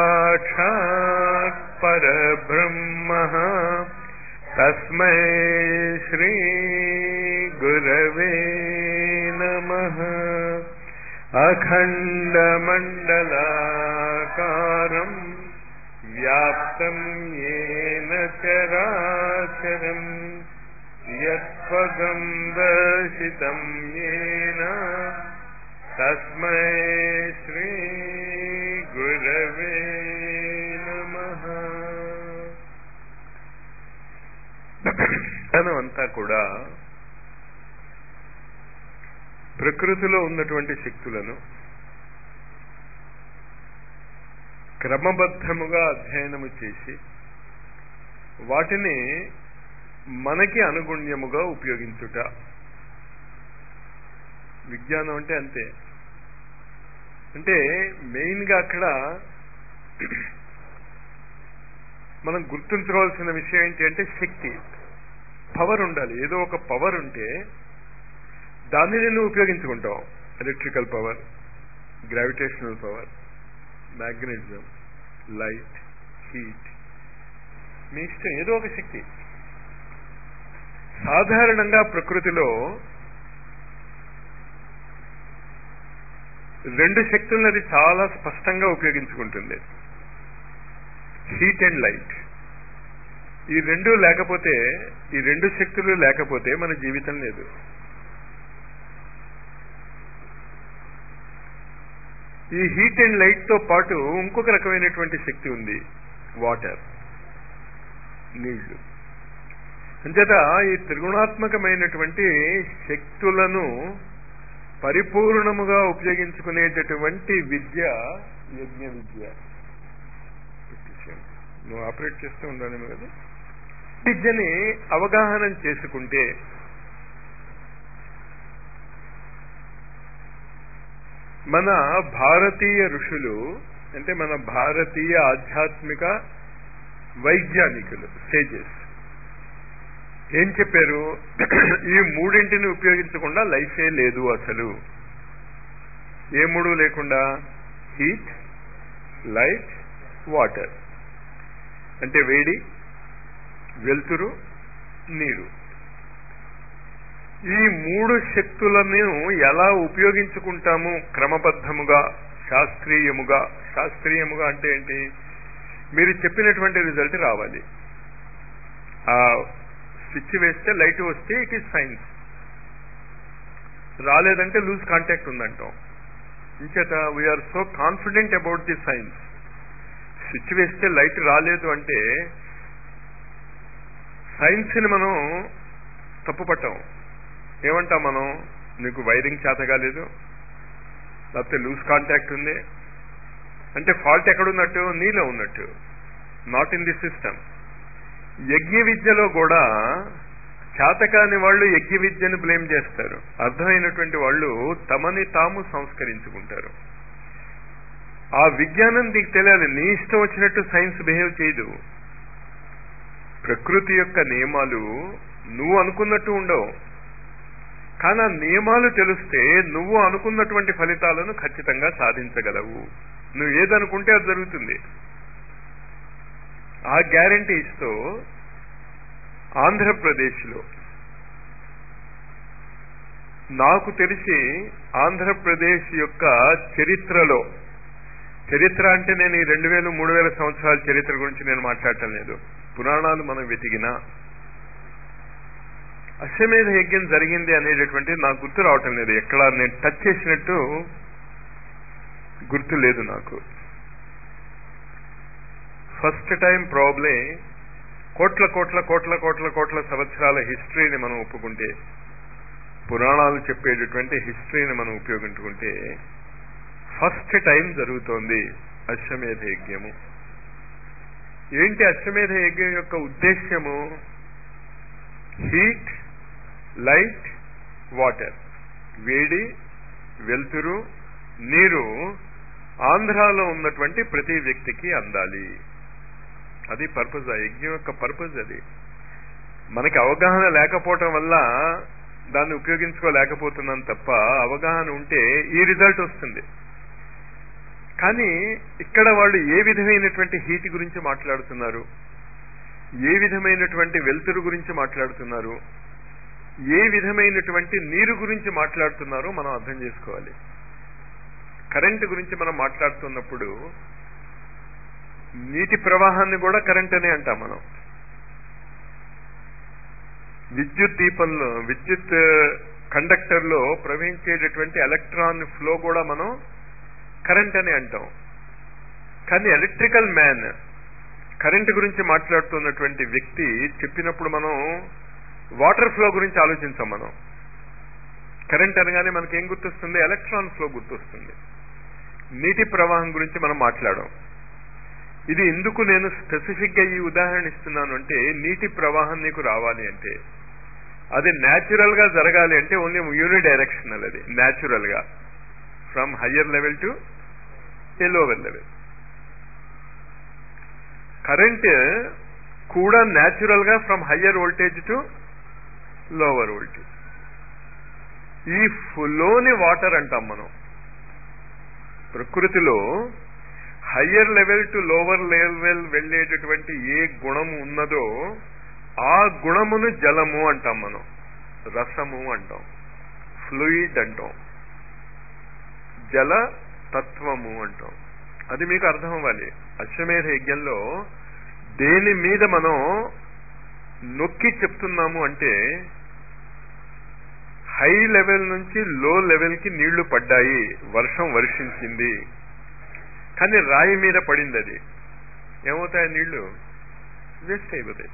साक्षात् परब्रह्मः तस्मै श्रीगुरवे नमः अखण्डमण्डलाकारम् व्याप्तं येन चराचरम् यत्पदं दर्शितं येन तस्मै श्रीगुरवे नमः అంతా కూడా ప్రకృతిలో ఉన్నటువంటి శక్తులను క్రమబద్ధముగా అధ్యయనము చేసి వాటిని మనకి అనుగుణ్యముగా ఉపయోగించుట విజ్ఞానం అంటే అంతే అంటే మెయిన్గా అక్కడ మనం గుర్తుంచుకోవాల్సిన విషయం ఏంటి అంటే శక్తి పవర్ ఉండాలి ఏదో ఒక పవర్ ఉంటే దానిని నువ్వు ఉపయోగించుకుంటావు electrical power gravitational power magnetism light heat మీ ఇష్టం ఏదో ఒక శక్తి సాధారణంగా ప్రకృతిలో రెండు శక్తులను అది చాలా స్పష్టంగా ఉపయోగించుకుంటుంది హీట్ అండ్ లైట్ ఈ రెండు లేకపోతే ఈ రెండు శక్తులు లేకపోతే మన జీవితం లేదు ఈ హీట్ అండ్ లైట్ తో పాటు ఇంకొక రకమైనటువంటి శక్తి ఉంది వాటర్ నీళ్లు అంచేత ఈ త్రిగుణాత్మకమైనటువంటి శక్తులను పరిపూర్ణముగా ఉపయోగించుకునేటటువంటి విద్య యజ్ఞ విద్య నువ్వు ఆపరేట్ చేస్తూ ఉండాలేమో కదా విద్యని అవగాహన చేసుకుంటే మన భారతీయ ఋషులు అంటే మన భారతీయ ఆధ్యాత్మిక వైజ్ఞానికులు సేజెస్ ఏం చెప్పారు ఈ మూడింటిని ఉపయోగించకుండా లైఫే లేదు అసలు ఏ మూడు లేకుండా హీట్ లైట్ వాటర్ అంటే వేడి వెలుతురు నీరు ఈ మూడు శక్తులను ఎలా ఉపయోగించుకుంటాము క్రమబద్ధముగా శాస్త్రీయముగా శాస్త్రీయముగా అంటే ఏంటి మీరు చెప్పినటువంటి రిజల్ట్ రావాలి ఆ స్విచ్ వేస్తే లైట్ వస్తే ఇట్ ఈస్ సైన్స్ రాలేదంటే లూజ్ కాంటాక్ట్ ఉందంటాం ఇంచేత we're so confident about the science switch వేస్తే లైట్ రాలేదు అంటే సైన్స్ని మనం తప్పు పట్టాం ఏమంటాం మనం నీకు వైరింగ్ చేత కాలేదు లేకపోతే లూజ్ కాంటాక్ట్ ఉంది అంటే ఫాల్ట్ ఎక్కడున్నట్టు నీలో ఉన్నట్టు నాట్ ఇన్ ది సిస్టమ్ యజ్ఞ విద్యలో కూడా చేతకాని వాళ్ళు యజ్ఞ విద్యను బ్లేమ్ చేస్తారు అర్థమైనటువంటి వాళ్ళు తమని తాము సంస్కరించుకుంటారు ఆ విజ్ఞానం నీకు తెలియాలి నీ ఇష్టం వచ్చినట్టు సైన్స్ బిహేవ్ చేయదు ప్రకృతి యొక్క నియమాలు నువ్వు అనుకున్నట్టు ఉండవు కానీ ఆ నియమాలు తెలిస్తే నువ్వు అనుకున్నటువంటి ఫలితాలను ఖచ్చితంగా సాధించగలవు నువ్వు ఏదనుకుంటే అది జరుగుతుంది ఆ గ్యారంటీ ఇస్తూ ఆంధ్రప్రదేశ్లో నాకు తెలిసి ఆంధ్రప్రదేశ్ యొక్క చరిత్రలో చరిత్ర అంటే నేను ఈ రెండు వేలు మూడు వేల సంవత్సరాల చరిత్ర గురించి నేను మాట్లాడటం లేదు పురాణాలు మనం వెతికినా అశ్వమేధ యజ్ఞం జరిగింది అనేటటువంటి నాకు గుర్తు రావటం లేదు ఎక్కడ నేను టచ్ చేసినట్టు గుర్తు లేదు నాకు ఫస్ట్ టైం ప్రాబ్లే కోట్ల కోట్ల కోట్ల కోట్ల కోట్ల సంవత్సరాల హిస్టరీని మనం ఒప్పుకుంటే పురాణాలు చెప్పేటటువంటి హిస్టరీని మనం ఉపయోగించుకుంటే ఫస్ట్ టైం జరుగుతోంది అశ్వమేధ యజ్ఞము ఏంటి అశ్వమేధ యజ్ఞం యొక్క ఉద్దేశ్యము హీట్ లైట్ వాటర్ వేడి వెలుతురు నీరు ఆంధ్రాలో ఉన్నటువంటి ప్రతి వ్యక్తికి అందాలి అది పర్పస్ ఆ యజ్ఞం యొక్క పర్పస్ అది మనకి అవగాహన లేకపోవటం వల్ల దాన్ని ఉపయోగించుకోలేకపోతున్నాం తప్ప అవగాహన ఉంటే ఈ రిజల్ట్ వస్తుంది కానీ ఇక్కడ వాళ్ళు ఏ విధమైనటువంటి హీట్ గురించి మాట్లాడుతున్నారు ఏ విధమైనటువంటి వెలుతురు గురించి మాట్లాడుతున్నారు ఏ విధమైనటువంటి నీరు గురించి మాట్లాడుతున్నారో మనం అర్థం చేసుకోవాలి కరెంటు గురించి మనం మాట్లాడుతున్నప్పుడు నీటి ప్రవాహాన్ని కూడా కరెంట్ అనే అంటాం మనం విద్యుత్ దీపంలో విద్యుత్ కండక్టర్ లో ప్రవహించేటటువంటి ఎలక్ట్రాన్ ఫ్లో కూడా మనం కరెంట్ అని అంటాం కానీ ఎలక్ట్రికల్ మ్యాన్ కరెంట్ గురించి మాట్లాడుతున్నటువంటి వ్యక్తి చెప్పినప్పుడు మనం వాటర్ ఫ్లో గురించి ఆలోచించాం మనం కరెంట్ అనగానే మనకి ఏం గుర్తొస్తుంది ఎలక్ట్రాన్ ఫ్లో గుర్తొస్తుంది నీటి ప్రవాహం గురించి మనం మాట్లాడాం ఇది ఎందుకు నేను స్పెసిఫిక్ గా ఈ ఉదాహరణ ఇస్తున్నాను అంటే నీటి ప్రవాహం నీకు రావాలి అంటే అది న్యాచురల్ గా జరగాలి అంటే ఓన్లీ యూని డైరెక్షనల్ అది న్యాచురల్ గా from higher level to a lower level current కూడా న్యాచురల్ గా from higher voltage to lower voltage ఈ ఫ్లోని వాటర్ అంటాం మనం ప్రకృతిలో higher level to lower level వెళ్ళేటటువంటి ఏ గుణము ఉన్నదో ఆ గుణమును జలము అంటాం మనం రసము అంటాం ఫ్లూయిడ్ అంటాం జల తత్వము అంటాం అది మీకు అర్థం అవ్వాలి అశ్వమేధ యజ్ఞంలో దేని మీద మనం నొక్కి చెప్తున్నాము అంటే హై లెవెల్ నుంచి లో లెవెల్ కి నీళ్లు పడ్డాయి వర్షం వర్షించింది కానీ రాయి మీద పడింది అది ఏమవుతాయి నీళ్లు వేస్ట్ అయిపోతాయి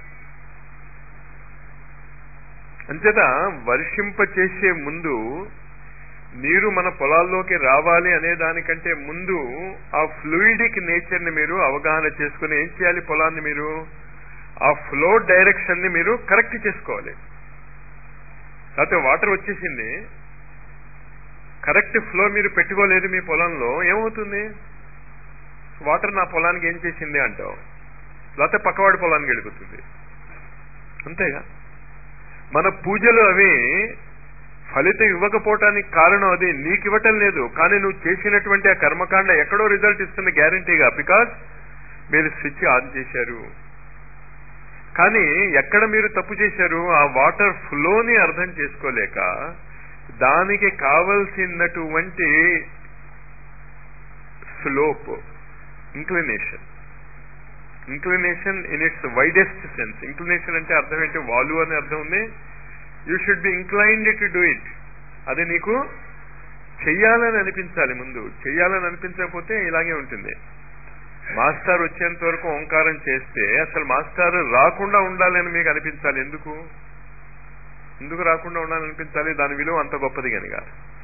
అంచేత వర్షింప చేసే ముందు నీరు మన పొలాల్లోకి రావాలి అనే దానికంటే ముందు ఆ ఫ్లూయిడిక్ నేచర్ ని మీరు అవగాహన చేసుకుని ఏం చేయాలి పొలాన్ని మీరు ఆ ఫ్లో డైరెక్షన్ ని మీరు కరెక్ట్ చేసుకోవాలి లేకపోతే వాటర్ వచ్చేసింది కరెక్ట్ ఫ్లో మీరు పెట్టుకోలేదు మీ పొలంలో ఏమవుతుంది వాటర్ నా పొలానికి ఏం చేసింది అంటావు లేకపోతే పక్కవాడి పొలానికి వెళ్ళిపోతుంది అంతేగా మన పూజలు అవి ఫలితం ఇవ్వకపోవటానికి కారణం అది నీకు ఇవ్వటం లేదు కానీ నువ్వు చేసినటువంటి ఆ కర్మకాండ ఎక్కడో రిజల్ట్ ఇస్తుంది గ్యారంటీగా బికాస్ మీరు స్విచ్ ఆన్ చేశారు కానీ ఎక్కడ మీరు తప్పు చేశారు ఆ వాటర్ ఫ్లోని అర్థం చేసుకోలేక దానికి కావలసినటువంటి slope inclination inclination in its widest sense inclination అంటే అర్థం ఏంటి వాలు అని అర్థం ఉంది you should be inclined to do it అది నీకు చెయ్యాలని అనిపించాలి ముందు చెయ్యాలని అనిపించకపోతే ఇలాగే ఉంటుంది మాస్టర్ వచ్చేంత వరకు ఓంకారం చేస్తే అసలు మాస్టర్ రాకుండా ఉండాలని మీకు అనిపించాలి ఎందుకు ఎందుకు రాకుండా ఉండాలని అనిపించాలి దాని విలువ అంత గొప్పది కనుక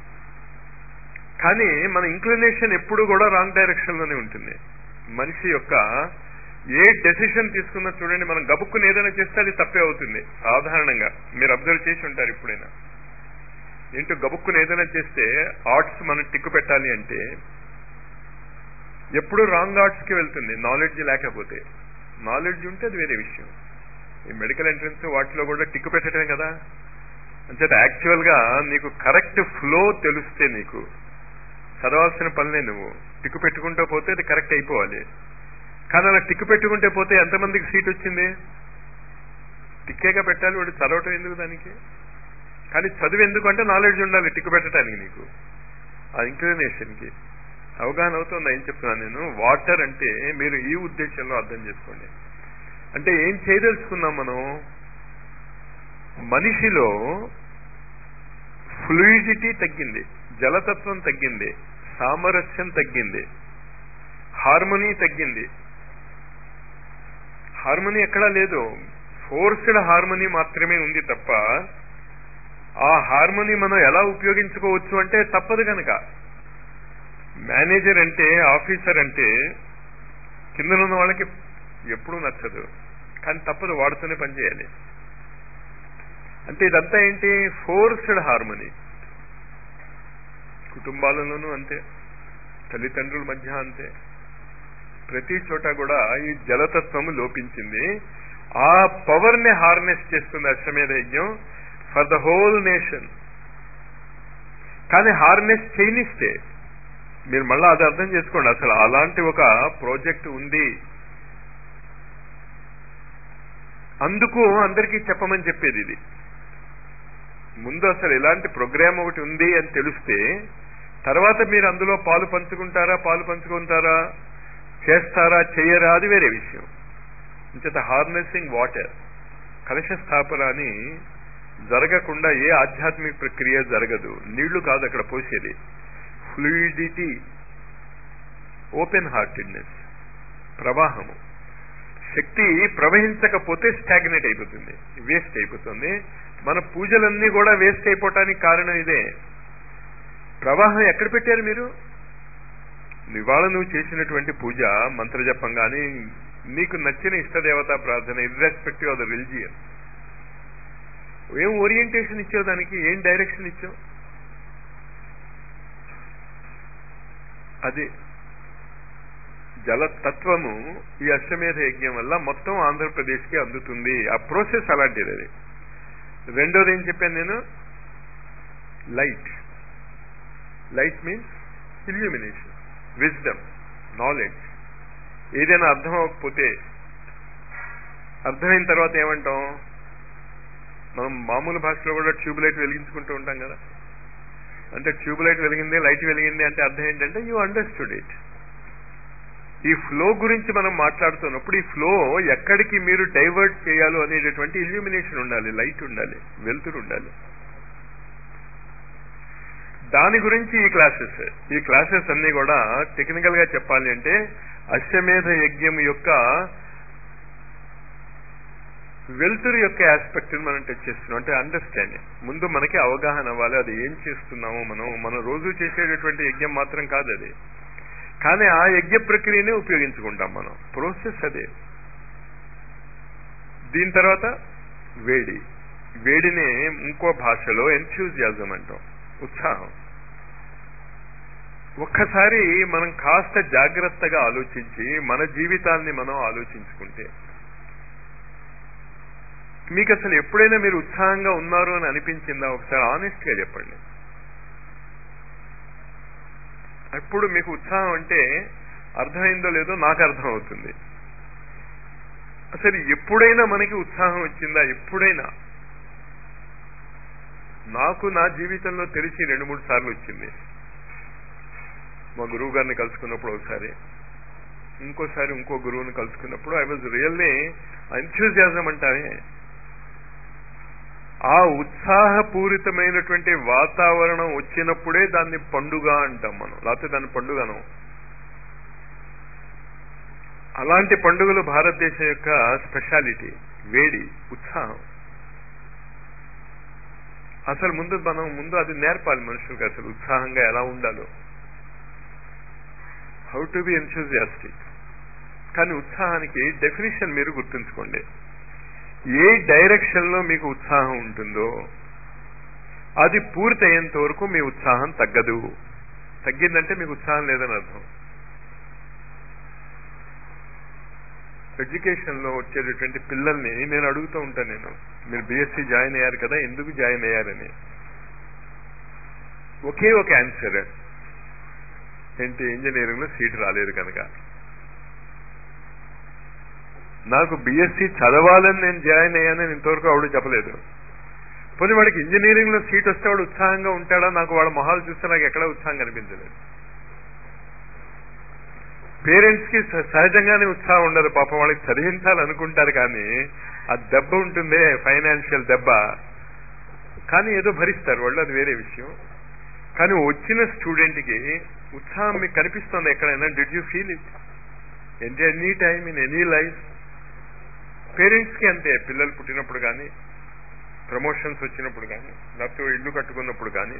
కానీ మన ఇంక్లినేషన్ ఎప్పుడు కూడా రాంగ్ డైరెక్షన్ లోనే ఉంటుంది మనిషి యొక్క ఏ డెసిషన్ తీసుకున్నా చూడండి మనం గబుక్కుని ఏదైనా చేస్తే అది తప్పే అవుతుంది సాధారణంగా మీరు అబ్జర్వ్ చేసి ఉంటారు ఎప్పుడైనా ఏంటో గబుక్కుని ఏదైనా చేస్తే ఆర్ట్స్ మనం టిక్కు పెట్టాలి అంటే ఎప్పుడు రాంగ్ ఆర్ట్స్ కి వెళ్తుంది నాలెడ్జ్ లేకపోతే నాలెడ్జ్ ఉంటే అది వేరే విషయం ఈ మెడికల్ ఎంట్రన్స్ వాటిలో కూడా టిక్కు పెట్టడమే కదా అంచేత యాక్చువల్ గా నీకు కరెక్ట్ ఫ్లో తెలిస్తే నీకు చదవాల్సిన పనిలే నువ్వు టిక్కు పెట్టుకుంటూ పోతే అది కరెక్ట్ అయిపోవాలి కానీ అలా టిక్కు పెట్టుకుంటే పోతే ఎంతమందికి సీట్ వచ్చింది టిక్కేగా పెట్టాలి వాడు చదవటం ఎందుకు దానికి కానీ చదువు ఎందుకు అంటే నాలెడ్జ్ ఉండాలి టిక్కు పెట్టడానికి నీకు ఆ ఇంక్లినేషన్ కి అవగాహన అవుతుంది ఏం చెప్తున్నాను నేను వాటర్ అంటే మీరు ఈ ఉద్దేశంలో అర్థం చేసుకోండి అంటే ఏం చేయదలుచుకున్నాం మనం మనిషిలో ఫ్లూయిడిటీ తగ్గింది జలతత్వం తగ్గింది సామరస్యం తగ్గింది హార్మోనీ తగ్గింది హార్మోనీ ఎక్కడా లేదు ఫోర్స్డ్ హార్మోనీ మాత్రమే ఉంది తప్ప ఆ హార్మోనీ మనం ఎలా ఉపయోగించుకోవచ్చు అంటే తప్పదు కనుక మేనేజర్ అంటే ఆఫీసర్ అంటే కింద ఉన్న వాళ్ళకి ఎప్పుడూ నచ్చదు కానీ తప్పదు వాడుతూనే పనిచేయాలి అంటే ఇదంతా ఏంటి ఫోర్స్డ్ హార్మోనీ కుటుంబాలలోనూ అంతే తల్లిదండ్రుల మధ్య అంతే ప్రతి చోట కూడా ఈ జలతత్వము లోపించింది ఆ పవర్ ని హార్నెస్ చేస్తుంది అశ్వమేధ యజ్ఞం ఫర్ ద హోల్ నేషన్ కానీ హార్నెస్ చేయనిస్తే మీరు మళ్ళీ అది అర్థం చేసుకోండి అసలు అలాంటి ఒక ప్రాజెక్ట్ ఉంది అందుకు అందరికీ చెప్పమని చెప్పేది ఇది ముందు అసలు ఇలాంటి ప్రోగ్రామ్ ఒకటి ఉంది అని తెలిస్తే తర్వాత మీరు అందులో పాలు పంచుకుంటారా పాలు పంచుకుంటారా చేస్తారా చెయ్యరా అది వేరే విషయం ఇంచేత హార్నెసింగ్ వాటర్ కలశ స్థాపన అని జరగకుండా ఏ ఆధ్యాత్మిక ప్రక్రియ జరగదు నీళ్లు కాదు అక్కడ పోసేది ఫ్లూయిడిటీ ఓపెన్ హార్టెడ్నెస్ ప్రవాహము శక్తి ప్రవహించకపోతే స్టాగ్నేట్ అయిపోతుంది వేస్ట్ అయిపోతుంది మన పూజలన్నీ కూడా వేస్ట్ అయిపోవటానికి కారణం ఇదే ప్రవాహం ఎక్కడ పెట్టారు మీరు ఇవాళ నువ్వు చేసినటువంటి పూజ మంత్రజపం కానీ నీకు నచ్చిన ఇష్టదేవతా ప్రార్థన ఇర్రెస్పెక్టివ్ ఆఫ్ ద రిలిజియన్ ఏం ఓరియంటేషన్ ఇచ్చావు దానికి ఏం డైరెక్షన్ ఇచ్చావు అది జలతత్వము ఈ అశ్వమేధ యజ్ఞం వల్ల మొత్తం ఆంధ్రప్రదేశ్కి అందుతుంది ఆ ప్రాసెస్ అలాంటిది అది రెండోది ఏం చెప్పాను నేను light light means illumination wisdom knowledge ఏదైనా అర్థం అవ్వకపోతే అర్థమైన తర్వాత ఏమంటాం మనం మామూలు భాషలో కూడా ట్యూబ్ లైట్ వెలిగించుకుంటూ ఉంటాం కదా అంటే ట్యూబ్ లైట్ వెలిగింది లైట్ వెలిగింది అంటే అర్థం ఏంటంటే యూ అండర్స్టూడ్ ఇట్ ఈ ఫ్లో గురించి మనం మాట్లాడుతున్నప్పుడు ఈ ఫ్లో ఎక్కడికి మీరు డైవర్ట్ చేయాలో అనేటటువంటి ఇల్యూమినేషన్ ఉండాలి లైట్ ఉండాలి వెలుతురు ఉండాలి దాని గురించి ఈ క్లాసెస్ ఈ క్లాసెస్ అన్ని కూడా టెక్నికల్ గా చెప్పాలి అంటే అశ్వమేధ యజ్ఞం యొక్క వెలుతురు యొక్క ఆస్పెక్ట్ మనం టచ్ చేస్తున్నాం అంటే అండర్స్టాండింగ్ ముందు మనకి అవగాహన అవ్వాలి అది ఏం చేస్తున్నామో మనం మనం రోజు చేసేటటువంటి యజ్ఞం మాత్రం కాదు అది కానీ ఆ యజ్ఞ ప్రక్రియనే ఉపయోగించుకుంటాం మనం ప్రోసెస్ అదే దీని తర్వాత వేడి వేడిని ఇంకో భాషలో ఎంథ్యూజియాజం అంటాం ఉత్సాహం ఒక్కసారి మనం కాస్త జాగ్రత్తగా ఆలోచించి మన జీవితాన్ని మనం ఆలోచించుకుంటే మీకు అసలు ఎప్పుడైనా మీరు ఉత్సాహంగా ఉన్నారు అని అనిపించిందా ఒకసారి ఆనెస్ట్ గా చెప్పండి అప్పుడు మీకు ఉత్సాహం అంటే అర్థమైందో లేదో నాకు అర్థం అవుతుంది అసలు ఎప్పుడైనా మనకి ఉత్సాహం వచ్చిందా ఎప్పుడైనా నాకు నా జీవితంలో తెలిసి రెండు మూడు సార్లు వచ్చింది మా గురువు గారిని కలుసుకున్నప్పుడు ఒకసారి ఇంకోసారి ఇంకో గురువుని కలుసుకున్నప్పుడు ఐ వాజ్ రియల్లీ ఎంథ్యూజియాజం అంటారే ఆ ఉత్సాహపూరితమైనటువంటి వాతావరణం వచ్చినప్పుడే దాన్ని పండుగ అంటాం మనం లేకపోతే దాన్ని పండుగను అలాంటి పండుగలు భారతదేశం యొక్క స్పెషాలిటీ వేడి ఉత్సాహం అసలు ముందు మనం ముందు అది నేర్పాలి మనుషులకు అసలు ఉత్సాహంగా ఎలా ఉండాలో హౌ టు బి ఎంథ్యూజియాస్టిక్ కానీ ఉత్సాహానికి డెఫినేషన్ మీరు గుర్తుంచుకోండి ఏ డైరెక్షన్ లో మీకు ఉత్సాహం ఉంటుందో అది పూర్తయ్యేంత వరకు మీ ఉత్సాహం తగ్గదు తగ్గిందంటే మీకు ఉత్సాహం లేదని అర్థం ఎడ్యుకేషన్ లో వచ్చేటటువంటి పిల్లల్ని నేను అడుగుతూ ఉంటాను నేను మీరు బీఎస్సీ జాయిన్ అయ్యారు కదా ఎందుకు జాయిన్ అయ్యారని ఒకే ఒక ఆన్సర్ ఏంటి ఇంజనీరింగ్ లో సీట్ రాలేదు కనుక నాకు బీఎస్సీ చదవాలని నేను జాయిన్ అయ్యానని ఇంతవరకు ఆవిడ చెప్పలేదు పోనీ వాడికి ఇంజనీరింగ్ లో సీట్ వస్తే వాడు ఉత్సాహంగా ఉంటాడా నాకు వాళ్ళ మొహాలు చూస్తే నాకు ఎక్కడ ఉత్సాహం కనిపించలేదు పేరెంట్స్ కి సహజంగానే ఉత్సాహం ఉండదు పాపం వాళ్ళకి చదివించాలనుకుంటారు కానీ ఆ దెబ్బ ఉంటుందే ఫైనాన్షియల్ దెబ్బ కానీ ఏదో భరిస్తారు వాళ్ళు అది వేరే విషయం కానీ వచ్చిన స్టూడెంట్ కి ఉత్సాహం మీకు కనిపిస్తుంది ఎక్కడైనా did you feel it at any time in any life parents కి అంతే పిల్లలు పుట్టినప్పుడు కానీ ప్రమోషన్స్ వచ్చినప్పుడు కానీ లేకపోతే ఇల్లు కట్టుకున్నప్పుడు కానీ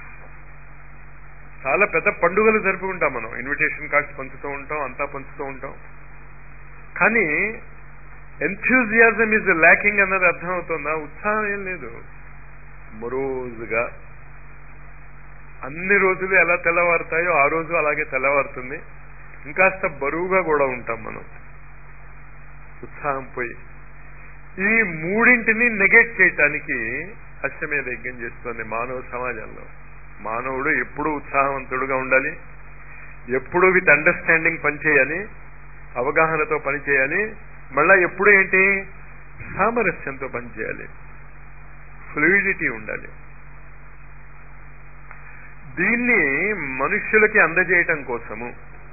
చాలా పెద్ద పండుగలు జరుపుకుంటాం మనం ఇన్విటేషన్ కార్డ్స్ పంచుతూ ఉంటాం అంతా పంచుతూ ఉంటాం కానీ ఎంథ్యూజియాజం ఈజ్ ల్యాకింగ్ అన్నది అర్థమవుతుందా ఉత్సాహం ఏం లేదు మరోజుగా అన్ని రోజులు ఎలా తెల్లవారుతాయో ఆ రోజు అలాగే తెల్లవారుతుంది ఇంకాస్త బరువుగా కూడా ఉంటాం మనం ఉత్సాహం పోయి ఈ మూడింటిని నెగెట్ చేయటానికి అశ్వమేధ యజ్ఞం చేస్తుంది మానవ సమాజంలో మానవుడు ఎప్పుడూ ఉత్సాహవంతుడుగా ఉండాలి ఎప్పుడూ విత్ అండర్స్టాండింగ్ పనిచేయాలి అవగాహనతో పనిచేయాలి మళ్ళా ఎప్పుడు ఏంటి సామరస్యంతో పనిచేయాలి ఫ్లూయిడిటీ ఉండాలి దీన్ని మనుష్యులకి అందజేయటం కోసము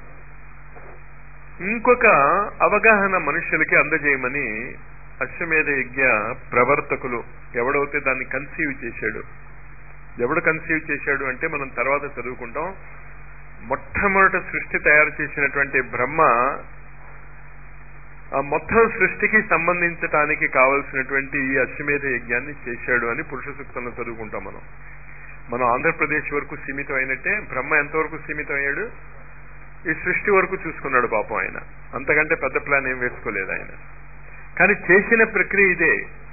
ఇంకొక అవగాహన మనుష్యులకి అందజేయమని అశ్వమేధ యజ్ఞ ప్రవర్తకులు ఎవడైతే దాన్ని కన్సీవ్ చేశాడు ఎవడు కన్సీవ్ చేశాడు అంటే మనం తర్వాత చదువుకుంటాం మొట్టమొదట సృష్టి తయారు చేసినటువంటి బ్రహ్మ ఆ మొత్తం సృష్టికి సంబంధించటానికి కావలసినటువంటి ఈ అశ్వమేధ యజ్ఞాన్ని చేశాడు అని పురుష సూక్తంలో చదువుకుంటాం మనం మనం ఆంధ్రప్రదేశ్ వరకు సీమితం అయినట్టే బ్రహ్మ ఎంతవరకు సీమితం అయ్యాడు ఈ సృష్టి వరకు చూసుకున్నాడు పాపం ఆయన అంతకంటే పెద్ద ప్లాన్ ఏం వేసుకోలేదు ఆయన కానీ చేసిన ప్రక్రియ ఇదే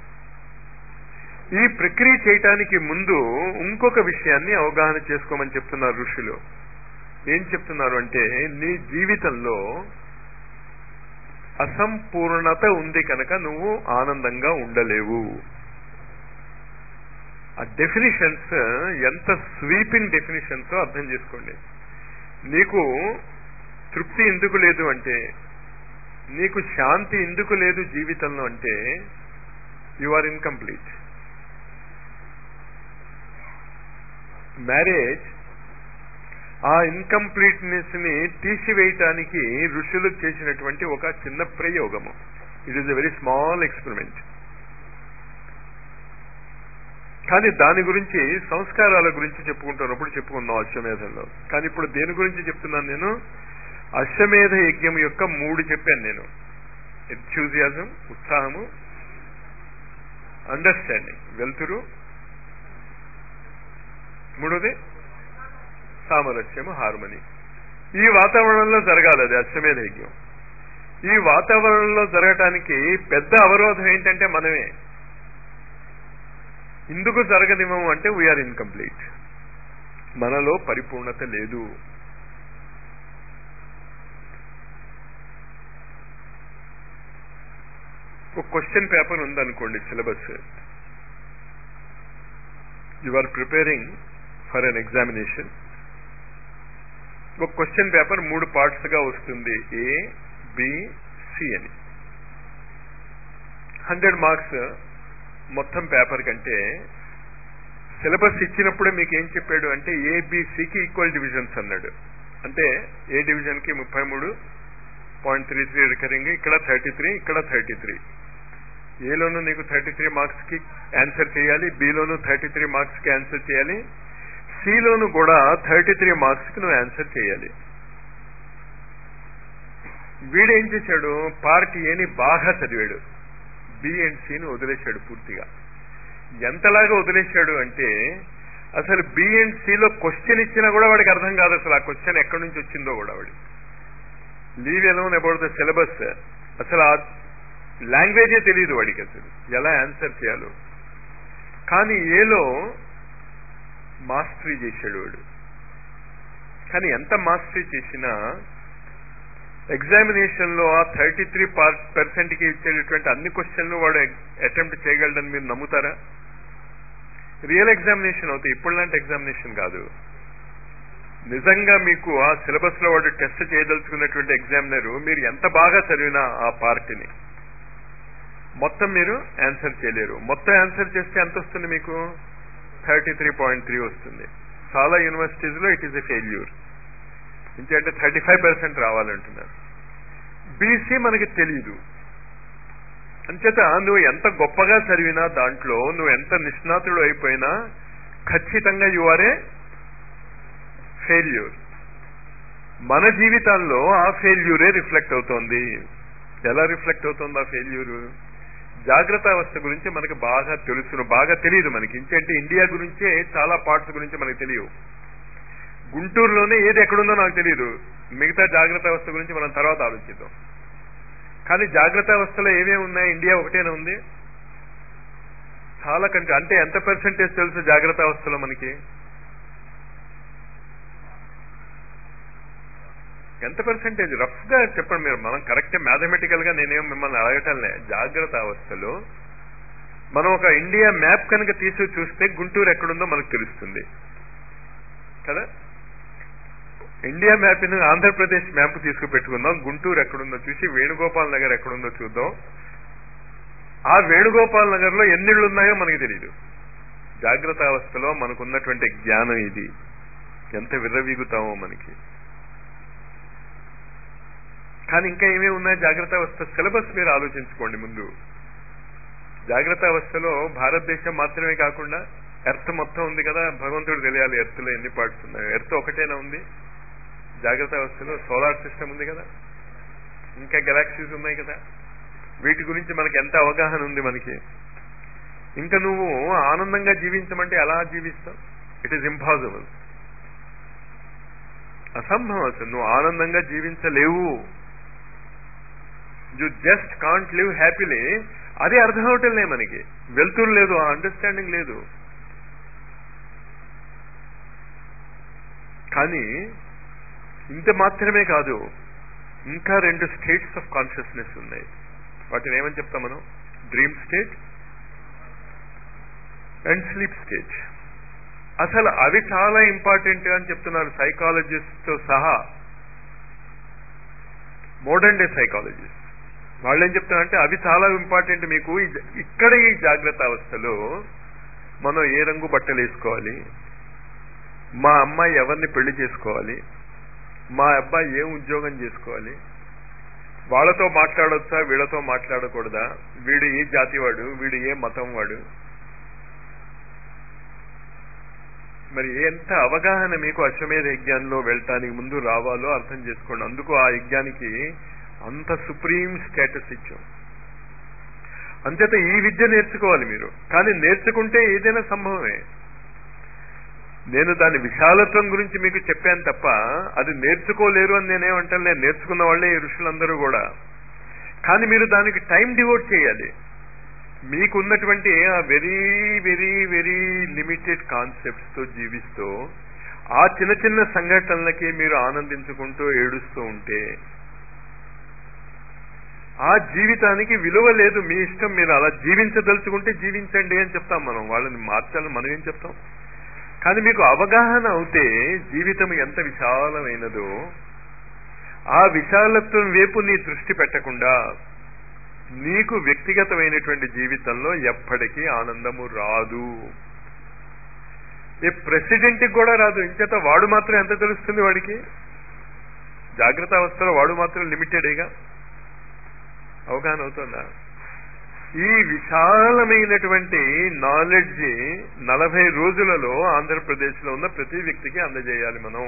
ఈ ప్రక్రియ చేయటానికి ముందు ఇంకొక విషయాన్ని అవగాహన చేసుకోమని చెప్తున్నారు ఋషులు ఏం చెప్తున్నారు అంటే నీ జీవితంలో అసంపూర్ణత ఉంది కనుక నువ్వు ఆనందంగా ఉండలేవు ఆ డెఫినిషన్స్ ఎంత స్వీపింగ్ డెఫినిషన్స్ అర్థం చేసుకోండి నీకు తృప్తి ఎందుకు లేదు అంటే నీకు శాంతి ఎందుకు లేదు జీవితంలో అంటే యు ఆర్ ఇన్కంప్లీట్ మ్యారేజ్ ఆ ఇన్కంప్లీట్నెస్ ని తీసివేయటానికి ఋషులు చేసినటువంటి ఒక చిన్న ప్రయోగము it is a very small experiment కానీ దాని గురించి సంస్కారాల గురించి చెప్పుకుంటున్నప్పుడు చెప్పుకుందాం అశ్వమేధంలో కానీ ఇప్పుడు దేని గురించి చెప్తున్నాను నేను అశ్వమేధ యజ్ఞం యొక్క మూడు చెప్పాను నేను ఎంథ్యూజియాజం ఉత్సాహము అండర్స్టాండింగ్ వెలుతురు మూడోది సామరస్యము హార్మనీ ఈ వాతావరణంలో జరగాలి అది అశ్వమేధ యజ్ఞం ఈ వాతావరణంలో జరగటానికి పెద్ద అవరోధం ఏంటంటే మనమే ఎందుకు జరగనివ్వము అంటే వీఆర్ ఇన్కంప్లీట్ మనలో పరిపూర్ణత లేదు ఒక క్వశ్చన్ పేపర్ ఉందనుకోండి syllabus you are preparing for an examination ఒక క్వశ్చన్ పేపర్ మూడు పార్ట్స్ గా వస్తుంది ఏ బి సి అని హండ్రెడ్ మార్క్స్ మొత్తం పేపర్ కంటే సిలబస్ ఇచ్చినప్పుడే మీకు ఏం చెప్పాడు అంటే ఏబిసికి ఈక్వల్ డివిజన్స్ అన్నాడు అంటే ఏ డివిజన్ కి ముప్పై మూడు పాయింట్ త్రీ త్రీ రికరింగ్ ఇక్కడ థర్టీ త్రీ ఇక్కడ థర్టీ త్రీ ఏలోను నీకు థర్టీ త్రీ మార్క్స్ కి ఆన్సర్ చేయాలి బిలోను థర్టీ త్రీ మార్క్స్ కి ఆన్సర్ చేయాలి సిలోను కూడా థర్టీ త్రీ మార్క్స్ కి నువ్వు ఆన్సర్ చేయాలి వీడేం చేశాడు పార్ట్ ఏని బాగా చదివాడు బి అండ్ సిని వదిలేశాడు పూర్తిగా ఎంతలాగా వదిలేశాడు అంటే అసలు బి అండ్ సిలో క్వశ్చన్ ఇచ్చినా కూడా వాడికి అర్థం కాదు అసలు ఆ క్వశ్చన్ ఎక్కడి నుంచి వచ్చిందో కూడా వాడి leave alone about the syllabus అసలు ఆ లాంగ్వేజే తెలియదు వాడికి అసలు ఎలా ఆన్సర్ చేయాలో కానీ ఏలో మాస్టరీ చేశాడు వాడు కానీ ఎంత మాస్టరీ చేసినా ఎగ్జామినేషన్ లో ఆ థర్టీ త్రీ పర్సెంట్ కి ఇచ్చేటటువంటి అన్ని క్వశ్చన్లు వాడు అటెంప్ట్ చేయగలడని మీరు నమ్ముతారా రియల్ ఎగ్జామినేషన్ అవుతాయి ఇప్పుడు లాంటి ఎగ్జామినేషన్ కాదు నిజంగా మీకు ఆ సిలబస్ లో వాడు టెస్ట్ చేయదలుచుకున్నటువంటి ఎగ్జామినర్ మీరు ఎంత బాగా చదివినా ఆ పార్ట్ని మొత్తం మీరు ఆన్సర్ చేయలేరు మొత్తం ఆన్సర్ చేస్తే ఎంత వస్తుంది మీకు థర్టీ త్రీ పాయింట్ త్రీ వస్తుంది చాలా యూనివర్సిటీస్ లో ఇట్ ఈస్ ఎ ఫెయిల్యూర్ ఇంకంటే థర్టీ ఫైవ్ పర్సెంట్ రావాలంటున్నారు బీసీ మనకి తెలియదు అంచేత నువ్వు ఎంత గొప్పగా చదివినా దాంట్లో నువ్వు ఎంత నిష్ణాతుడు అయిపోయినా ఖచ్చితంగా యు ఆర్ ఏ ఫెయిల్యూర్ మన జీవితాల్లో ఆ ఫెయిల్యూరే రిఫ్లెక్ట్ అవుతోంది ఎలా రిఫ్లెక్ట్ అవుతుంది ఆ ఫెయిల్యూర్ జాగ్రత్త అవస్థ గురించి మనకి బాగా తెలుసును బాగా తెలియదు మనకి ఇంకంటే ఇండియా గురించే చాలా పార్ట్స్ గురించి మనకి తెలియవు గుంటూరులోనే ఏది ఎక్కడుందో నాకు తెలియదు మిగతా జాగ్రత్త అవస్థ గురించి మనం తర్వాత ఆలోచిద్దాం కానీ జాగ్రత్త అవస్థలో ఏమేమి ఉన్నాయి ఇండియా ఒకటేనా ఉంది చాలా కంటే అంటే ఎంత పర్సెంటేజ్ తెలుసు జాగ్రత్త అవస్థలో మనకి ఎంత పర్సెంటేజ్ రఫ్ గా చెప్పండి మీరు మనం కరెక్ట్ మ్యాథమెటికల్ గా నేనేం మిమ్మల్ని అడగటంలే జాగ్రత్త అవస్థలో మనం ఒక ఇండియా మ్యాప్ కనుక తీసి చూస్తే గుంటూరు ఎక్కడుందో మనకు తెలుస్తుంది కదా ఇండియా మ్యాప్ ఆంధ్రప్రదేశ్ మ్యాప్ తీసుకుపెట్టుకుందాం గుంటూరు ఎక్కడుందో చూసి వేణుగోపాల్ నగర్ ఎక్కడుందో చూద్దాం ఆ వేణుగోపాల్ నగర్ లో ఎన్నిళ్ళు ఉన్నాయో మనకి తెలియదు జాగ్రత్త అవస్థలో మనకున్నటువంటి జ్ఞానం ఇది ఎంత విర్రవీగుతామో మనకి కానీ ఇంకా ఏమేమి ఉన్నాయి జాగ్రత్త అవస్థ సిలబస్ మీరు ఆలోచించుకోండి ముందు జాగ్రత్త అవస్థలో భారతదేశం మాత్రమే కాకుండా ఎర్త్ మొత్తం ఉంది కదా భగవంతుడు తెలియాలి ఎర్త్ లో ఎన్ని పార్ట్స్ ఉన్నాయి ఎర్త్ ఒకటేనా ఉంది జాగ్రత్త అవస్థలో సోలార్ సిస్టమ్ ఉంది కదా ఇంకా గెలాక్సీస్ ఉన్నాయి కదా వీటి గురించి మనకి ఎంత అవగాహన ఉంది మనకి ఇంకా నువ్వు ఆనందంగా జీవించమంటే ఎలా జీవిస్తావు ఇట్ ఈస్ ఇంపాసిబుల్ అసంభవం అసలు నువ్వు ఆనందంగా జీవించలేవు you just can't live happily అది అర్థం అవటంలే మనకి వెళ్తురు లేదు ఆ అండర్స్టాండింగ్ లేదు కానీ ఇంత మాత్రమే కాదు ఇంకా రెండు స్టేట్స్ ఆఫ్ కాన్షియస్నెస్ ఉన్నాయి వాటిని ఏమని చెప్తాం మనం dream state and sleep state అసలు అవి చాలా ఇంపార్టెంట్ అని చెప్తున్నారు సైకాలజిస్ట్ తో సహా మోడర్న్ డే సైకాలజిస్ట్ వాళ్ళు ఏం చెప్తున్నారంటే అవి చాలా ఇంపార్టెంట్ మీకు ఇక్కడ ఈ జాగ్రత్త అవస్థలో మనం ఏ రంగు బట్టలు వేసుకోవాలి మా అమ్మాయి ఎవరిని పెళ్లి చేసుకోవాలి మా అబ్బాయి ఏం ఉద్యోగం చేసుకోవాలి వాళ్ళతో మాట్లాడొచ్చా వీళ్ళతో మాట్లాడకూడదా వీడు ఏ జాతి వాడు వీడు ఏ మతం వాడు మరి ఎంత అవగాహన మీకు అశ్వమేధ యజ్ఞంలో వెళ్ళటానికి ముందు రావాలో అర్థం చేసుకోండి అందుకు ఆ యజ్ఞానికి అంత సుప్రీం స్టేటస్ ఇచ్చాం అంచేత ఈ విద్య నేర్చుకోవాలి మీరు కానీ నేర్చుకుంటే ఏదైనా సంభవమే నేను దాని విశాలత్వం గురించి మీకు చెప్పాను తప్ప అది నేర్చుకోలేరు అని నేనేమంటాను నేను నేర్చుకున్న వాళ్ళే ఈ ఋషులందరూ కూడా కానీ మీరు దానికి టైం డివోట్ చేయాలి మీకున్నటువంటి ఆ very very very limited concepts తో జీవిస్తూ ఆ చిన్న చిన్న సంఘటనలకి మీరు ఆనందించుకుంటూ ఏడుస్తూ ఉంటే ఆ జీవితానికి విలువ లేదు మీ ఇష్టం మీరు అలా జీవించదలుచుకుంటే జీవించండి అని చెప్తాం మనం వాళ్ళని మార్చాలని మనం ఏం చెప్తాం కానీ మీకు అవగాహన అవుతే జీవితం ఎంత విశాలమైనదో ఆ విశాలత్వం వైపు నీ దృష్టి పెట్టకుండా నీకు వ్యక్తిగతమైనటువంటి జీవితంలో ఎప్పటికీ ఆనందము రాదు ఏ ప్రెసిడెంట్ కూడా రాదు ఇంచేత వాడు మాత్రం ఎంత తెలుస్తుంది వాడికి జాగ్రత్త అవస్థలో వాడు మాత్రం లిమిటెడేగా అవగాహన అవుతుందా ఈ విశాలమైనటువంటి నాలెడ్జ్ నలభై రోజులలో ఆంధ్రప్రదేశ్ లో ఉన్న ప్రతి వ్యక్తికి అందజేయాలి మనం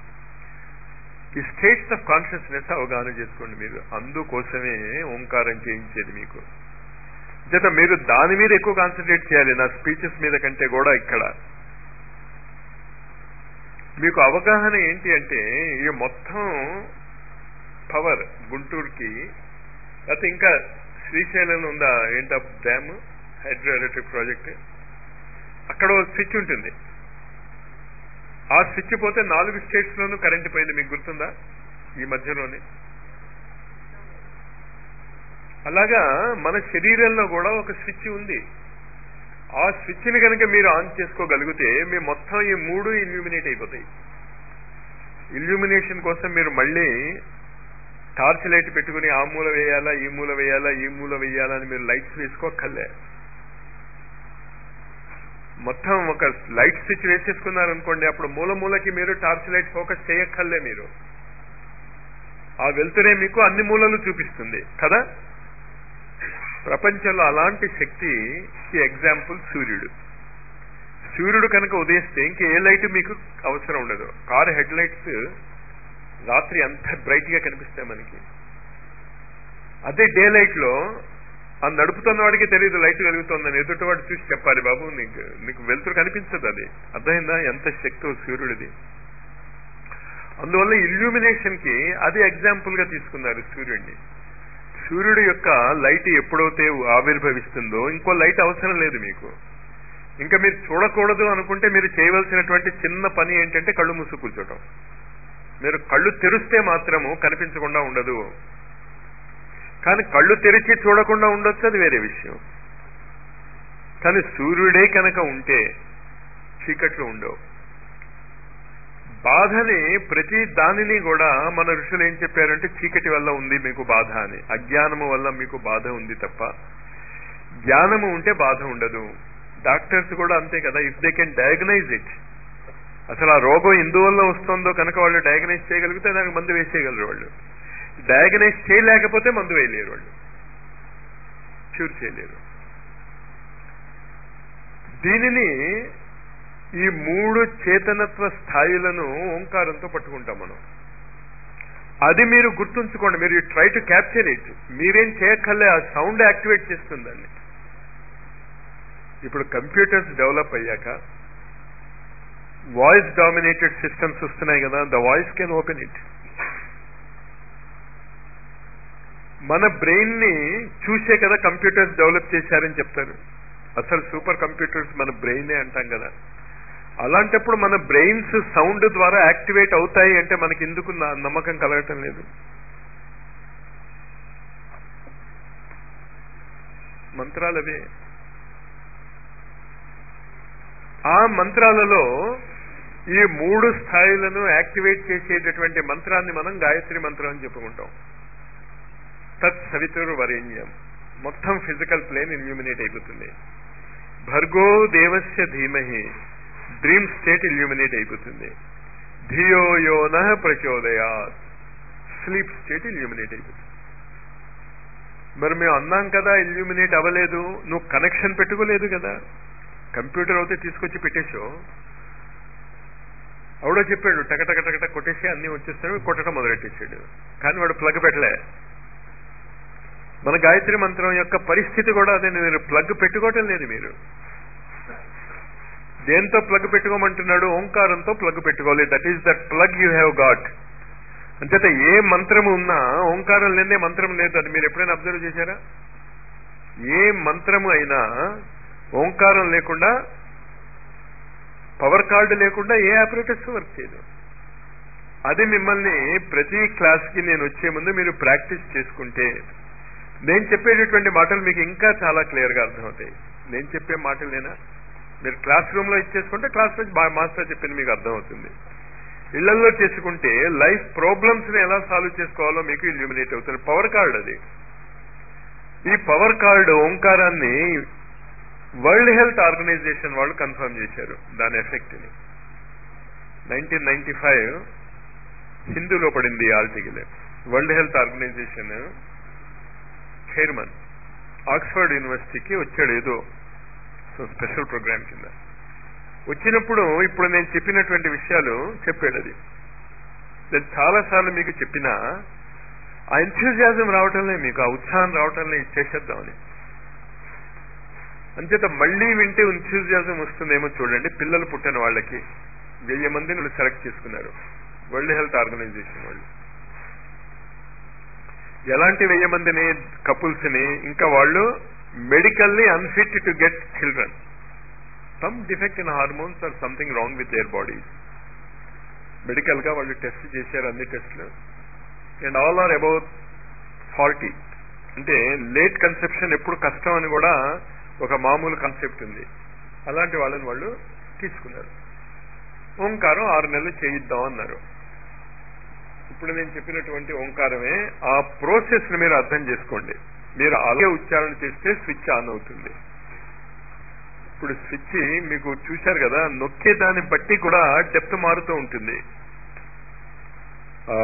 ఈ స్టేట్స్ ఆఫ్ కాన్షియస్నెస్ అవగాహన చేసుకోండి మీరు అందుకోసమే ఓంకారం చేయించేది మీకు చేత మీరు దాని మీద ఎక్కువ కాన్సన్ట్రేట్ చేయాలి నా స్పీచెస్ మీద కంటే కూడా ఇక్కడ మీకు అవగాహన ఏంటి అంటే ఈ మొత్తం పవర్ గుంటూరుకి లేకపోతే ఇంకా శ్రీశైలం ఉందా ఏంటా డ్యామ్ హైడ్రో ఎలక్ట్రిక్ ప్రాజెక్ట్ అక్కడ స్విచ్ ఉంటుంది ఆ స్విచ్ పోతే నాలుగు స్టేట్స్ లోనూ కరెంట్ పోయింది మీకు గుర్తుందా ఈ మధ్యలోనే అలాగా మన శరీరంలో కూడా ఒక స్విచ్ ఉంది ఆ స్విచ్ ని కనుక మీరు ఆన్ చేసుకోగలిగితే మీ మొత్తం ఈ మూడు ఇల్యూమినేట్ అయిపోతాయి ఇల్యూమినేషన్ కోసం మీరు మళ్ళీ టార్చ్ లైట్ పెట్టుకుని ఆ మూల వేయాలా ఈ మూల వేయాలా ఈ మూల వేయాలా అని మీరు లైట్స్ వేసుకోక్కర్లే మొత్తం ఒక లైట్ స్విచ్ వేసేసుకున్నారనుకోండి అప్పుడు మూల మూలకి మీరు టార్చ్ లైట్ ఫోకస్ చేయక్కర్లే మీరు ఆ వెళ్తురే మీకు అన్ని మూలలు చూపిస్తుంది కదా ప్రపంచంలో అలాంటి శక్తికి ఎగ్జాంపుల్ సూర్యుడు సూర్యుడు కనుక ఉదయిస్తే ఇంక ఏ లైట్ మీకు అవసరం ఉండదు కారు హెడ్ లైట్స్ రాత్రి అంత బ్రైట్ గా కనిపిస్తాయి మనకి అదే డే లైట్ లో ఆ నడుపుతున్న వాడికి తెలియదు లైట్ వెలుగుతుందని ఎదుటివాడు చూసి చెప్పాలి బాబు నీకు నీకు వెలుతురు కనిపించదు అది అర్థమైందా ఎంత శక్తి సూర్యుడిది అందువల్ల ఇల్యూమినేషన్ కి అది ఎగ్జాంపుల్ గా తీసుకున్నారు సూర్యుడిని సూర్యుడు యొక్క లైట్ ఎప్పుడైతే ఆవిర్భవిస్తుందో ఇంకో లైట్ అవసరం లేదు మీకు ఇంకా మీరు చూడకూడదు అనుకుంటే మీరు చేయవలసినటువంటి చిన్న పని ఏంటంటే కళ్ళు మూసు కూర్చోటం మీరు కళ్ళు తెరిస్తే మాత్రము కనిపించకుండా ఉండదు కానీ కళ్ళు తెరిచి చూడకుండా ఉండొచ్చు అది వేరే విషయం కానీ సూర్యుడే కనుక ఉంటే చీకట్లు ఉండవు బాధని ప్రతి దానిని కూడా మన ఋషులు ఏం చెప్పారంటే చీకటి వల్ల ఉంది మీకు బాధ అని అజ్ఞానము వల్ల మీకు బాధ ఉంది తప్ప జ్ఞానము ఉంటే బాధ ఉండదు డాక్టర్స్ కూడా అంతే కదా if they can diagnose it అసలు ఆ రోగం ఎందువల్ల వస్తుందో కనుక వాళ్ళు డయాగ్నైజ్ చేయగలిగితే దానికి మందు వేసేయగలరు వాళ్ళు డయాగ్నైజ్ చేయలేకపోతే మందు వేయలేరు వాళ్ళు క్యూర్ చేయలేరు దీనిని ఈ మూడు చేతనత్వ స్థాయిలను ఓంకారంతో పట్టుకుంటాం మనం అది మీరు గుర్తుంచుకోండి మీరు ట్రై టు క్యాప్చర్ ఇట్ మీరేం చేయక్కర్లే ఆ సౌండ్ యాక్టివేట్ చేస్తుందండి ఇప్పుడు కంప్యూటర్స్ డెవలప్ అయ్యాక వాయిస్ డామినేటెడ్ సిస్టమ్స్ వస్తున్నాయి కదా the voice can open it మన బ్రెయిన్ ని చూసే కదా కంప్యూటర్స్ డెవలప్ చేశారని చెప్తారు అసలు సూపర్ కంప్యూటర్స్ మన బ్రెయినే అంటాం కదా అలాంటప్పుడు మన బ్రెయిన్స్ సౌండ్ ద్వారా యాక్టివేట్ అవుతాయి అంటే మనకి ఎందుకు నా- నమ్మకం కలగటం లేదు మంత్రాలు అవే ఆ మంత్రాలలో ఈ మూడు స్థాయిలను యాక్టివేట్ చేసేటటువంటి మంత్రాన్ని మనం గాయత్రి మంత్రం అని చెప్పుకుంటాం తత్ సవితురు వరేణ్యం మొత్తం ఫిజికల్ ప్లేన్ ఇల్యూమినేట్ అయిపోతుంది భర్గో దేవస్య ధీమహి డ్రీమ్ స్టేట్ ఇల్యూమినేట్ అయిపోతుంది ధియో యోన ప్రచోదయా స్లీప్ స్టేట్ ఇల్యూమినేట్ అయిపోతుంది మరి మేము అన్నాం కదా ఇల్యూమినేట్ అవ్వలేదు నువ్వు కనెక్షన్ పెట్టుకోలేదు కదా కంప్యూటర్ అయితే తీసుకొచ్చి పెట్టేశావు ఎవడో చెప్పాడు టక టక టక టక కొట్టేసి అన్ని వచ్చేస్తాడు కొట్టడం మొదలెట్టేసాడు కానీ వాడు ప్లగ్ పెట్టలే మన గాయత్రి మంత్రం యొక్క పరిస్థితి కూడా అదే మీరు ప్లగ్ పెట్టుకోవటం లేదు మీరు దేంతో ప్లగ్ పెట్టుకోమంటున్నాడు ఓంకారంతో ప్లగ్ పెట్టుకోవాలి that is that plug you have got అంచేత ఏ మంత్రము ఉన్నా ఓంకారం లేదే మంత్రం లేదు అది మీరు ఎప్పుడైనా అబ్జర్వ్ చేశారా ఏ మంత్రము అయినా ఓంకారం లేకుండా పవర్ కార్డు లేకుండా ఏ ఆపరేటర్స్ వర్క్ చేయదు అది మిమ్మల్ని ప్రతి క్లాస్కి నేను వచ్చే ముందు మీరు ప్రాక్టీస్ చేసుకుంటే నేను చెప్పేటటువంటి మాటలు మీకు ఇంకా చాలా క్లియర్గా అర్థమవుతాయి నేను చెప్పే మాటలేనా మీరు క్లాస్ రూమ్ లో ఇచ్చేసుకుంటే క్లాస్ లో బాగా మాస్టర్ చెప్పింది మీకు అర్థమవుతుంది ఇళ్లలో చేసుకుంటే లైఫ్ ప్రాబ్లమ్స్ ని ఎలా సాల్వ్ చేసుకోవాలో మీకు ఇల్యూమినేట్ అవుతుంది పవర్ కార్డ్ అది ఈ పవర్ కార్డు ఓంకారాన్ని వరల్డ్ హెల్త్ ఆర్గనైజేషన్ వాళ్ళు కన్ఫర్మ్ చేశారు దాని ఎఫెక్ట్ ని నైన్టీన్ నైన్టీ ఫైవ్ హిందూలో పడింది ఈ article world health organization chairman Oxford యూనివర్సిటీకి వచ్చాడు ఏదో సో స్పెషల్ ప్రోగ్రామ్ కింద వచ్చినప్పుడు ఇప్పుడు నేను చెప్పినటువంటి విషయాలు చెప్పాడు అది నేను చాలా సార్లు మీకు చెప్పినా ఆ ఎంథ్యూజియాజం రావటంలే మీకు ఆ ఉత్సాహం రావటంలే ఇచ్చేసేద్దామని అంచేత మళ్ళీ వింటే ఎంథ్యూజియాజం వస్తుందేమో చూడండి పిల్లలు పుట్టిన వాళ్ళకి వెయ్యి మందిని వాళ్ళు సెలెక్ట్ చేసుకున్నారు వరల్డ్ హెల్త్ ఆర్గనైజేషన్ వాళ్ళు ఎలాంటి వెయ్యి మందిని కపుల్స్ ని ఇంకా వాళ్ళు medically unfit to get children some defect in hormones or something wrong with their bodies medical గా వాళ్ళు టెస్ట్ చేశారు అన్ని టెస్ట్లు and all are about forty అంటే లేట్ కన్సెప్షన్ ఎప్పుడు కష్టం అని కూడా ఒక మామూలు కాన్సెప్ట్ ఉంది అలాంటి వాళ్ళని వాళ్ళు తీసుకున్నారు ఓంకారం ఆరు నెలలు చేయిద్దాం అన్నారు ఇప్పుడు నేను చెప్పినటువంటి ఓంకారమే ఆ ప్రోసెస్ ని మీరు అర్థం చేసుకోండి మీరు అలాగే ఉచ్చారణ చేస్తే స్విచ్ ఆన్ అవుతుంది ఇప్పుడు స్విచ్ మీకు చూశారు కదా నొక్కే దాన్ని బట్టి కూడా డెప్త్ మారుతూ ఉంటుంది ఆ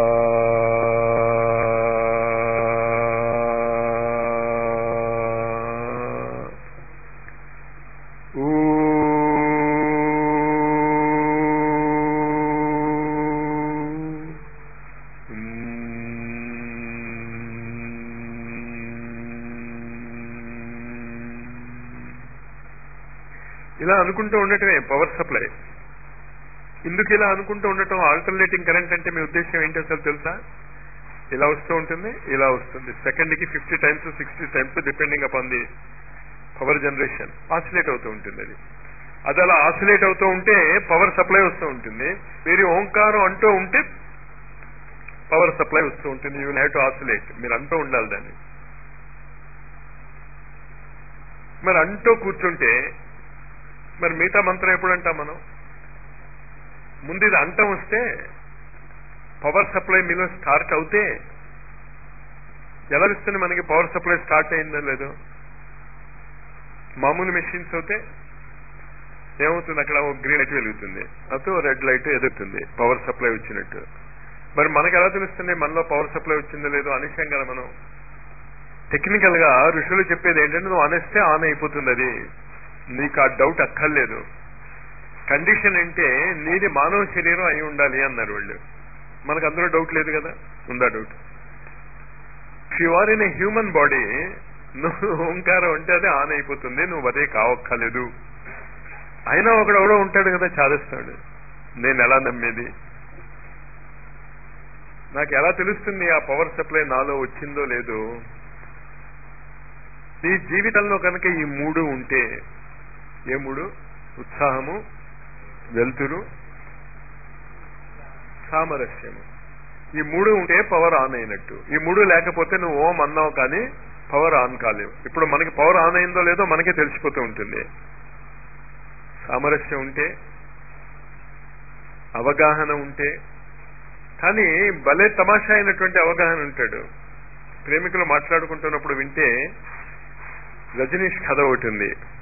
ఊ ఇలా అనుకుంటూ ఉండటమే పవర్ సప్లై ఇందుకు ఇలా అనుకుంటూ ఉండటం ఆల్టర్నేటింగ్ కరెంట్ అంటే మీ ఉద్దేశం ఏంటి అసలు తెలుసా ఇలా వస్తూ ఉంటుంది ఇలా వస్తుంది సెకండ్ కి fifty times sixty times depending upon the power generation oscillate అవుతూ ఉంటుంది అది అది అలా ఆసిలేట్ అవుతూ ఉంటే పవర్ సప్లై వస్తూ ఉంటుంది మీరు ఓంకారం అంటూ ఉంటే పవర్ సప్లై వస్తూ ఉంటుంది యూ హ్యావ్ టు ఆసిలేట్ మీరు అంటూ ఉండాలి దాన్ని మరి అంటూ కూర్చుంటే మరి మిగతా మంత్రం ఎప్పుడు అంటాం మనం ముందు ఇది అంటం వస్తే పవర్ సప్లై మీలో స్టార్ట్ అవుతే ఎలా ఇస్తుంది మనకి పవర్ సప్లై స్టార్ట్ అయిందో లేదో మామూలు మెషిన్స్ అయితే ఏమవుతుంది అక్కడ ఒక గ్రీన్ లైట్ వెలుగుతుంది అతో రెడ్ లైట్ ఎదుగుతుంది పవర్ సప్లై వచ్చినట్టు మరి మనకు ఎలా తెలుస్తుంది మనలో పవర్ సప్లై వచ్చిందో లేదో అనేసాం కదా మనం టెక్నికల్ గా ఋషులు చెప్పేది ఏంటంటే నువ్వు అనేస్తే ఆన్ అయిపోతుంది అది నీకు ఆ డౌట్ అక్కర్లేదు కండిషన్ అంటే నీది మానవ శరీరం అయి ఉండాలి అన్నారు వాళ్ళు మనకు అందులో డౌట్ లేదు కదా ఉందా doubt you are in a human body నువ్వు ఓంకారం అంటే అది ఆన్ అయిపోతుంది నువ్వు అదే కావక్కర్లేదు అయినా ఒకడు ఎవడో ఉంటాడు కదా చాదిస్తాడు నేను ఎలా నమ్మేది నాకు ఎలా తెలుస్తుంది ఆ పవర్ సప్లై నాలో వచ్చిందో లేదో నీ జీవితంలో కనుక ఈ మూడు ఉంటే ఏ మూడు ఉత్సాహము వెలుతురు సామరస్యము ఈ మూడు ఉంటే పవర్ ఆన్ అయినట్టు ఈ మూడు లేకపోతే నువ్వు ఓం అన్నావు కానీ పవర్ ఆన్ కాలేవు ఇప్పుడు మనకి పవర్ ఆన్ అయిందో లేదో మనకే తెలిసిపోతూ ఉంటుంది సామరస్యం ఉంటే అవగాహన ఉంటే కానీ భలే తమాషా అయినటువంటి అవగాహన ఉంటాడు ప్రేమికులు మాట్లాడుకుంటున్నప్పుడు వింటే రజనీష్ కథ ఒకటి ఉంది